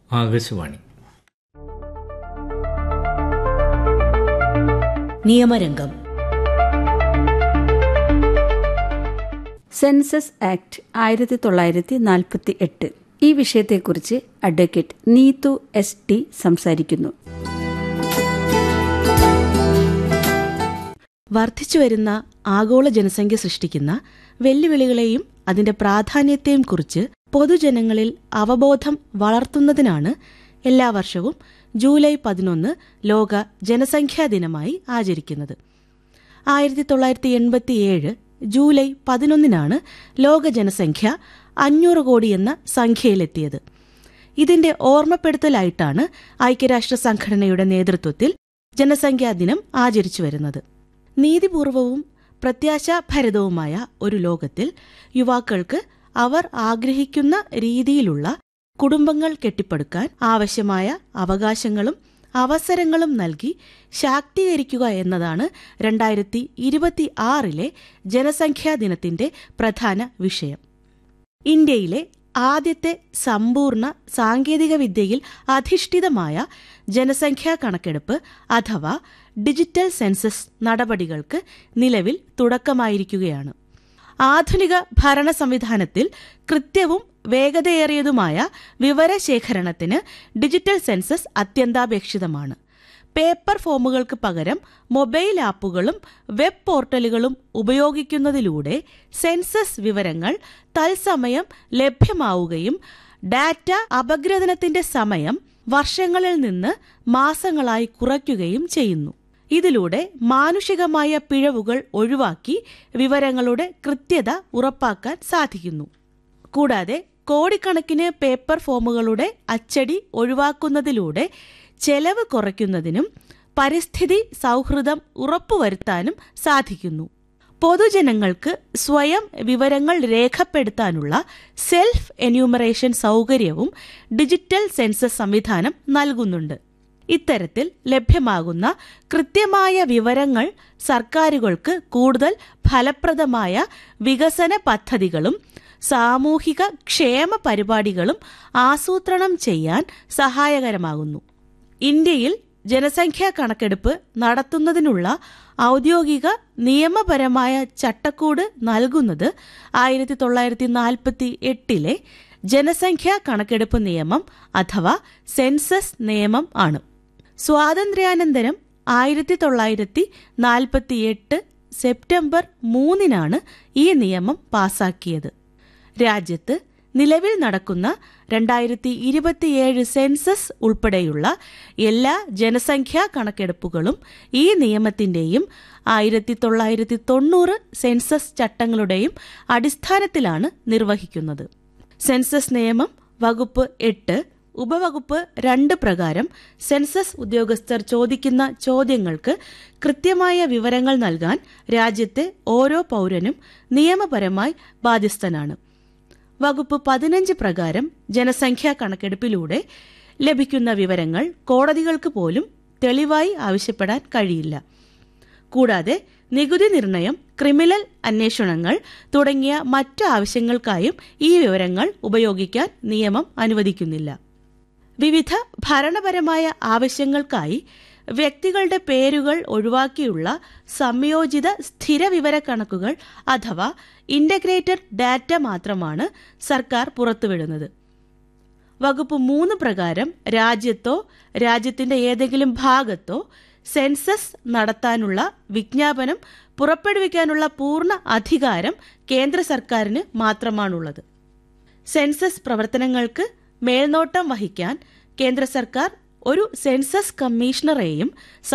Akashvani നിയമരംഗം census act ആയിരത്തി തൊള്ളായിരത്തി നാൽപ്പത്തി എട്ട് ഈ വിഷയത്തെക്കുറിച്ച് അഡ്വക്കേറ്റ് നീതു എസ് ടി സംസാരിക്കുന്നു വർദ്ധിച്ചുവരുന്ന ആഗോള ജനസംഖ്യ സൃഷ്ടിക്കുന്ന വെല്ലുവിളികളെയും അതിന്റെ പ്രാധാന്യത്തെയും കുറിച്ച് പൊതുജനങ്ങളിൽ അവബോധം വളർത്തുന്നതിനാണ് എല്ലാ വർഷവും ജൂലൈ പതിനൊന്ന് ലോക ജനസംഖ്യാ ദിനമായി ആചരിക്കുന്നത് ആയിരത്തി തൊള്ളായിരത്തി എൺപത്തിയേഴ് ജൂലൈ പതിനൊന്നിനാണ് ലോക ജനസംഖ്യ അഞ്ഞൂറ് കോടി എന്ന സംഖ്യയിലെത്തിയത് ഇതിന്റെ ഓർമ്മപ്പെടുത്തലായിട്ടാണ് ഐക്യരാഷ്ട്ര സംഘടനയുടെ നേതൃത്വത്തിൽ ജനസംഖ്യാ ദിനം ആചരിച്ചു വരുന്നത് നീതിപൂർവവും പ്രത്യാശാഭരിതവുമായ ഒരു ലോകത്തിൽ യുവാക്കൾക്ക് അവർ ആഗ്രഹിക്കുന്ന രീതിയിലുള്ള കുടുംബങ്ങൾ കെട്ടിപ്പടുക്കാൻ ആവശ്യമായ അവകാശങ്ങളും അവസരങ്ങളും നൽകി ശാക്തീകരിക്കുക എന്നതാണ് രണ്ടായിരത്തി ഇരുപത്തി ആറിലെ ജനസംഖ്യാ ദിനത്തിന്റെ പ്രധാന വിഷയം ഇന്ത്യയിലെ ആദ്യത്തെ സമ്പൂർണ്ണ സാങ്കേതിക വിദ്യയിൽ അധിഷ്ഠിതമായ ജനസംഖ്യാ കണക്കെടുപ്പ് അഥവാ ഡിജിറ്റൽ സെൻസസ് നടപടികൾക്ക് നിലവിൽ തുടക്കമായിരിക്കുകയാണ് ആധുനിക ഭരണ സംവിധാനത്തിൽ കൃത്യവും വേഗതയേറിയതുമായ വിവരശേഖരണത്തിന് ഡിജിറ്റൽ സെൻസസ് അത്യന്താപേക്ഷിതമാണ് പേപ്പർ ഫോമുകൾക്ക് പകരം മൊബൈൽ ആപ്പുകളും വെബ് പോർട്ടലുകളും ഉപയോഗിക്കുന്നതിലൂടെ സെൻസസ് വിവരങ്ങൾ തത്സമയം ലഭ്യമാവുകയും ഡാറ്റ അപഗ്രഥനത്തിന്റെ സമയം വർഷങ്ങളിൽ നിന്ന് മാസങ്ങളായി കുറയ്ക്കുകയും ചെയ്യുന്നു ഇതിലൂടെ മാനുഷികമായ പിഴവുകൾ ഒഴിവാക്കി വിവരങ്ങളുടെ കൃത്യത ഉറപ്പാക്കാൻ സാധിക്കുന്നു കൂടാതെ കോടിക്കണക്കിന് പേപ്പർ ഫോമുകളുടെ അച്ചടി ഒഴിവാക്കുന്നതിലൂടെ ചെലവ് കുറയ്ക്കുന്നതിനും പരിസ്ഥിതി സൗഹൃദം ഉറപ്പുവരുത്താനും സാധിക്കുന്നു പൊതുജനങ്ങൾക്ക് സ്വയം വിവരങ്ങൾ രേഖപ്പെടുത്താനുള്ള സെൽഫ് എന്യൂമറേഷൻ സൗകര്യവും ഡിജിറ്റൽ സെൻസസ് സംവിധാനം നൽകുന്നുണ്ട് ഇത്തരത്തിൽ ലഭ്യമാകുന്ന കൃത്യമായ വിവരങ്ങൾ സർക്കാരുകൾക്ക് കൂടുതൽ ഫലപ്രദമായ വികസന പദ്ധതികളും സാമൂഹിക ക്ഷേമ പരിപാടികളും ആസൂത്രണം ചെയ്യാൻ സഹായകരമാകുന്നു ഇന്ത്യയിൽ ജനസംഖ്യാ കണക്കെടുപ്പ് നടത്തുന്നതിനുള്ള ഔദ്യോഗിക നിയമപരമായ ചട്ടക്കൂട് നൽകുന്നത് ആയിരത്തി തൊള്ളായിരത്തി നാൽപ്പത്തി എട്ടിലെ ജനസംഖ്യാ കണക്കെടുപ്പ് നിയമം അഥവാ സെൻസസ് നിയമം ആണ് സ്വാതന്ത്ര്യാനന്തരം ആയിരത്തി തൊള്ളായിരത്തി നാൽപ്പത്തിയെട്ട് സെപ്റ്റംബർ മൂന്നിനാണ് ഈ നിയമം പാസാക്കിയത് രാജ്യത്ത് നിലവിൽ നടക്കുന്ന രണ്ടായിരത്തി ഇരുപത്തിയേഴ് സെൻസസ് ഉൾപ്പെടെയുള്ള എല്ലാ ജനസംഖ്യാ കണക്കെടുപ്പുകളും ഈ നിയമത്തിന്റെയും ആയിരത്തി തൊള്ളായിരത്തി തൊണ്ണൂറ് സെൻസസ് ചട്ടങ്ങളുടെയും അടിസ്ഥാനത്തിലാണ് നിർവഹിക്കുന്നത് സെൻസസ് നിയമം വകുപ്പ് എട്ട് ഉപവകുപ്പ് രണ്ട് പ്രകാരം സെൻസസ് ഉദ്യോഗസ്ഥർ ചോദിക്കുന്ന ചോദ്യങ്ങൾക്ക് കൃത്യമായ വിവരങ്ങൾ നൽകാൻ രാജ്യത്തെ ഓരോ പൗരനും നിയമപരമായി ബാധ്യസ്ഥനാണ് വകുപ്പ് പതിനഞ്ച് പ്രകാരം ജനസംഖ്യാ കണക്കെടുപ്പിലൂടെ ലഭിക്കുന്ന വിവരങ്ങൾ കോടതികൾക്ക് പോലും തെളിവായി ആവശ്യപ്പെടാൻ കഴിയില്ല കൂടാതെ നികുതി നിർണയം ക്രിമിനൽ അന്വേഷണങ്ങൾ തുടങ്ങിയ മറ്റു ആവശ്യങ്ങൾക്കായും ഈ വിവരങ്ങൾ ഉപയോഗിക്കാൻ നിയമം അനുവദിക്കുന്നില്ല വിവിധ ഭരണപരമായ ആവശ്യങ്ങൾക്കായി വ്യക്തികളുടെ പേരുകൾ ഒഴിവാക്കിയുള്ള സംയോജിത സ്ഥിര വിവരക്കണക്കുകൾ അഥവാ ഇന്റഗ്രേറ്റഡ് ഡാറ്റ മാത്രമാണ് സർക്കാർ പുറത്തുവിടുന്നത് വകുപ്പ് മൂന്ന് പ്രകാരം രാജ്യത്തോ രാജ്യത്തിന്റെ ഏതെങ്കിലും ഭാഗത്തോ സെൻസസ് നടത്താനുള്ള വിജ്ഞാപനം പുറപ്പെടുവിക്കാനുള്ള പൂർണ്ണ അധികാരം കേന്ദ്ര സർക്കാരിന് മാത്രമാണുള്ളത് സെൻസസ് പ്രവർത്തനങ്ങൾക്ക് മേൽനോട്ടം വഹിക്കാൻ കേന്ദ്ര സർക്കാർ ഒരു സെൻസസ് കമ്മീഷണറെയും